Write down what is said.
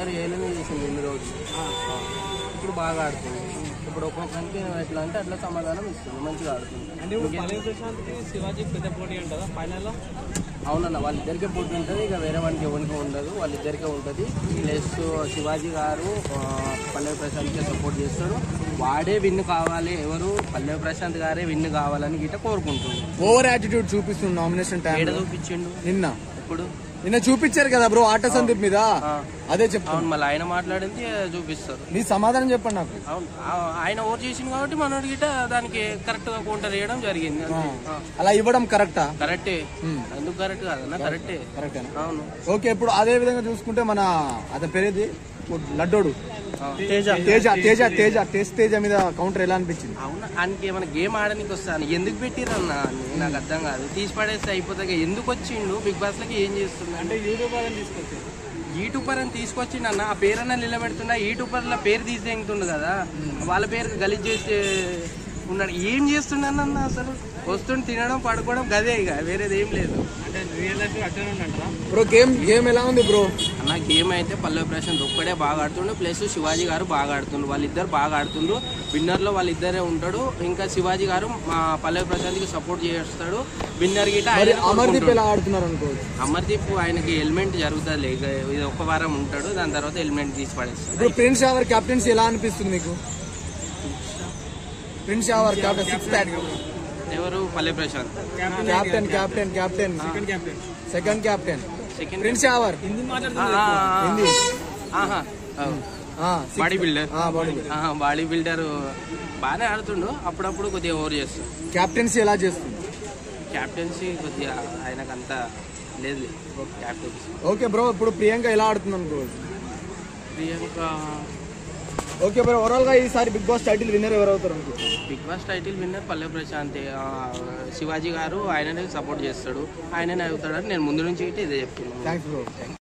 అందరు చేయలేని చేసింది ఇన్ని రోజులు ఇప్పుడు బాగా ఆడుతుంది ఇప్పుడు ఒక్కొక్కరికి ఎట్లా అంటే అట్లా సమాధానం ఇస్తుంది మంచిగా ఆడుతుంది అంటే ఇప్పుడు పల్లె ప్రశాంత్కి శివాజీ పెద్ద పోటీ ఉంటుందా ఫైనల్లో అవునన్న వాళ్ళిద్దరికే పోటీ ఉంటుంది ఇక వేరే వానికి ఎవరికి ఉండదు వాళ్ళిద్దరికే ఉంటుంది ప్లస్ శివాజీ గారు ఆ, పల్లవి ప్రశాంత్కే సపోర్ట్ చేస్తాడు వాడే విన్ కావాలి ఎవరు పల్లవి ప్రశాంత్ గారే విన్ కావాలని గిట్ట కోరుకుంటుంది ఓవర్ యాటిట్యూడ్ చూపిస్తుంది నామినేషన్ టైం ఏడ చూపించిండు నిన్న ఇప్పుడు నిన్న చూపించారు కదా బ్రో ఆట సందీప్ మీద ఆ. అదే చెప్తాను అవును మళ్ళీ ఆయన మాట్లాడింది చూపిస్తారు నీ సమాధానం చెప్పండి నాకు అవును ఆ- ఆయన ఓవర్ చేసింది కాబట్టి మనోడి గిట్ట దానికి కరెక్ట్ గా కౌంటర్ చేయడం జరిగింది అంతే. ఆ. అలా ఇవ్వడం కరెక్టా కరెక్టే ఎందుకు కరెక్ట్ కాదన్నా కరెక్టే కరెక్టేనా అవును ఓకే ఇప్పుడు అదే విధంగా చూసుకుంటే మన అతని పేరేది లడ్డోడు ఆ. తేజ తేజ తేజ తేజ టెస్ట్ తేజ మీద కౌంటర్ ఎలా అనిపించింది అవునా ఆయనకి ఏమైనా గేమ్ ఆడడానికి వస్తాను ఎందుకు పెట్టిరన్న నాకు అర్థం కాదు తీసి పడేస్తే అయిపోతుంది ఎందుకు వచ్చిండు బిగ్ బాస్ లకి ఏం చేస్తుంది అంటే యూట్యూబ్ అని తీసుకొచ్చారు యూట్యూబర్ అని తీసుకొచ్చిండు అన్న ఆ పేరన్నా నిలబెడుతున్నా యూట్యూబర్ల పేరు తీసేంగుతుండు కదా వాళ్ళ పేరు గలీజ్ చేస్తే ఉన్నాడు ఏం చేస్తుండన్న అసలు వస్తుండి తినడం పడుకోవడం గదే ఇక వేరేది ఏం లేదు అంటే రియల్ లైఫ్ అట్టనే ఉందంటారా బ్రో గేమ్ గేమ్ ఎలా ఉంది బ్రో అన్న గేమ్ అయితే పల్లవి ప్రశాంత్ ఒక్కడే బాగా ఆడుతుండు ప్లస్ శివాజీ గారు బాగా ఆడుతుండు వాళ్ళిద్దరు బాగా ఆడుతుండ్రు విన్నర్లో వాళ్ళిద్దరే ఉంటాడు ఇంకా శివాజీ గారు మా పల్లవి ప్రశాంత్కి సపోర్ట్ చేస్తాడు విన్నర్ గిట మరి ఆయన అమర్దీప్ ఎలా ఆడుతున్నారు అనుకోవచ్చు అమర్దీప్ ఆయనకి ఎలిమెంట్ జరుగుతుంది ఇక ఇది ఒక వారం ఉంటాడు దాని తర్వాత ఎలిమెంట్ తీసి పడేస్తాడు ఇప్పుడు ప్రిన్స్ షావర్ కెప్టెన్సీ ఎలా అనిపిస్తుంది మీకు Prince Yawar captain six pack ఎవరు పల్లె Prashanth captain captain captain captain second captain second Prince Yawar Hindi మాట్లాడుతున్నారు Hindi body builder body body builder బాగానే ఆడుతుండు అప్పుడప్పుడు కొద్దిగా ఓవర్ చేస్తాడు కెప్టెన్సీ ఎలా చేస్తుంది క్యాప్టెన్సీ కొద్దిగా ఆయనకంత లేదు క్యాప్టెన్సీ ఓకే బ్రో ఇప్పుడు ప్రియాంక ఎలా ఆడుతుంది అనుకోవచ్చు ప్రియాంక ఓకే బ్రో ఓవరాల్ గా ఈసారి బిగ్ బాస్ టైటిల్ విన్నర్ ఎవరు అవుతారు అనుకో బిగ్ బాస్ టైటిల్ విన్నర్ పల్లె ప్రశాంత్ ఆ, శివాజీ గారు ఆయననే సపోర్ట్ చేస్తాడు ఆయననే అవుతాడని నేను ముందు నుంచి అయితే ఇదే చెప్తున్నాను థ్యాంక్స్ బ్రో